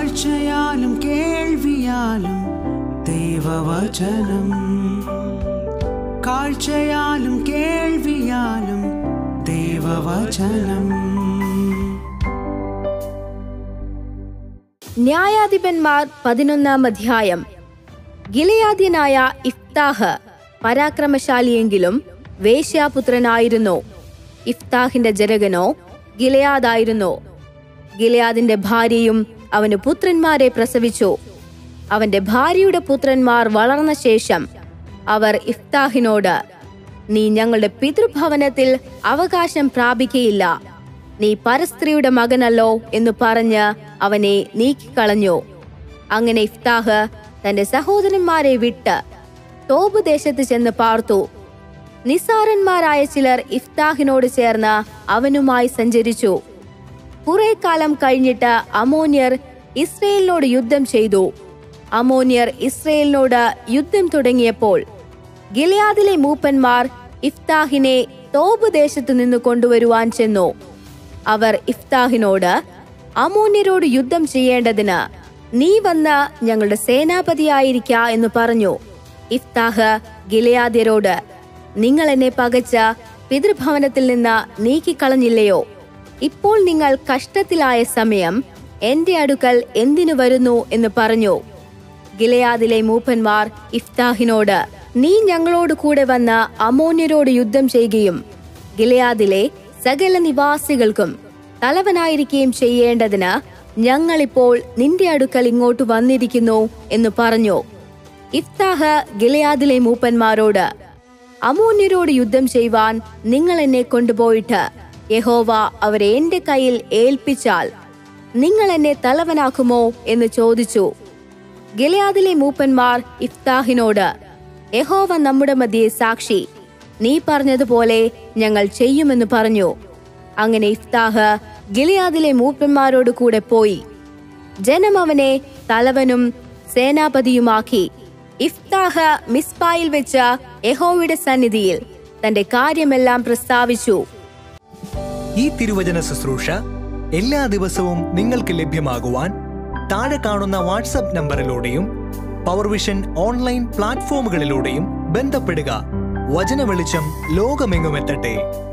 കാഴ്ചയാലും കേൾവിയാലും ദൈവവചനം കാഴ്ചയാലും കേൾവിയാലും ദൈവവചനം ന്യായാധിപന്മാർ പതിനൊന്നാം അധ്യായം ഗിലയാദ്യനായ ഇഫ്താഹ് പരാക്രമശാലിയെങ്കിലും വേശ്യാപുത്രനായിരുന്നു ഇഫ്താഹിന്റെ ജനകനോ ഗിലയാദായിരുന്നു ഗിലയാദിന്റെ ഭാര്യയും അവന് പുത്രന്മാരെ പ്രസവിച്ചു അവന്റെ ഭാര്യയുടെ പുത്രന്മാർ വളർന്ന ശേഷം അവർ ഇഫ്താഹിനോട് നീ ഞങ്ങളുടെ പിതൃഭവനത്തിൽ അവകാശം പ്രാപിക്കയില്ല നീ പരസ്ത്രീയുടെ മകനല്ലോ എന്ന് പറഞ്ഞ് അവനെ നീക്കിക്കളഞ്ഞു അങ്ങനെ ഇഫ്താഹ് തന്റെ സഹോദരന്മാരെ വിട്ട് തോബ് ദേശത്ത് ചെന്ന് പാർത്തു നിസാരന്മാരായ ചിലർ ഇഫ്താഹിനോട് ചേർന്ന് അവനുമായി സഞ്ചരിച്ചു കുറെ കാലം കഴിഞ്ഞിട്ട് അമോന്യർ ഇസ്രയേലിനോട് യുദ്ധം ചെയ്തു അമോന്യർ ഇസ്രയേലിനോട് യുദ്ധം തുടങ്ങിയപ്പോൾ ഗിലയാദിലെ മൂപ്പന്മാർ ഇഫ്താഹിനെ തോബ് ദേശത്തു നിന്ന് കൊണ്ടുവരുവാൻ ചെന്നു അവർ ഇഫ്താഹിനോട് അമോന്യരോട് യുദ്ധം ചെയ്യേണ്ടതിന് നീ വന്ന് ഞങ്ങളുടെ സേനാപതിയായിരിക്ക എന്ന് പറഞ്ഞു ഇഫ്താഹ് ഗിലയാദ്യരോട് നിങ്ങൾ എന്നെ പകച്ച പിതൃഭവനത്തിൽ നിന്ന് നീക്കിക്കളഞ്ഞില്ലയോ ഇപ്പോൾ നിങ്ങൾ കഷ്ടത്തിലായ സമയം എന്റെ അടുക്കൽ എന്തിനു വരുന്നു എന്ന് പറഞ്ഞു ഗിലയാദിലെ മൂപ്പന്മാർ ഇഫ്താഹിനോട് നീ ഞങ്ങളോട് കൂടെ വന്ന അമോന്യരോട് യുദ്ധം ചെയ്യുകയും ഗിലയാദിലെ സകല നിവാസികൾക്കും തലവനായിരിക്കുകയും ചെയ്യേണ്ടതിന് ഞങ്ങളിപ്പോൾ നിന്റെ അടുക്കൽ ഇങ്ങോട്ട് വന്നിരിക്കുന്നു എന്ന് പറഞ്ഞു ഇഫ്താഹ് ഗിലയാദിലെ മൂപ്പന്മാരോട് അമോന്യരോട് യുദ്ധം ചെയ്യുവാൻ നിങ്ങൾ എന്നെ കൊണ്ടുപോയിട്ട് യഹോവ അവരെ എന്റെ കയ്യിൽ ഏൽപ്പിച്ചാൽ നിങ്ങൾ എന്നെ തലവനാക്കുമോ എന്ന് ചോദിച്ചു ഗിലയാദിലെ മൂപ്പന്മാർ ഇഫ്താഹിനോട് യഹോവ നമ്മുടെ മധ്യേ സാക്ഷി നീ പറഞ്ഞതുപോലെ ഞങ്ങൾ ചെയ്യുമെന്ന് പറഞ്ഞു അങ്ങനെ ഇഫ്താഹ് ഗിലയാദിലെ മൂപ്പന്മാരോട് കൂടെ പോയി ജനം അവനെ തലവനും സേനാപതിയുമാക്കി ഇഫ്താഹ് മിസ്പായിൽ വെച്ച യഹോവയുടെ സന്നിധിയിൽ തന്റെ കാര്യമെല്ലാം പ്രസ്താവിച്ചു ഈ തിരുവചന ശുശ്രൂഷ എല്ലാ ദിവസവും നിങ്ങൾക്ക് ലഭ്യമാകുവാൻ താഴെ കാണുന്ന വാട്സപ്പ് നമ്പറിലൂടെയും പവർവിഷൻ ഓൺലൈൻ പ്ലാറ്റ്ഫോമുകളിലൂടെയും ബന്ധപ്പെടുക വചന വെളിച്ചം ലോകമെങ്ങുമെത്തട്ടെ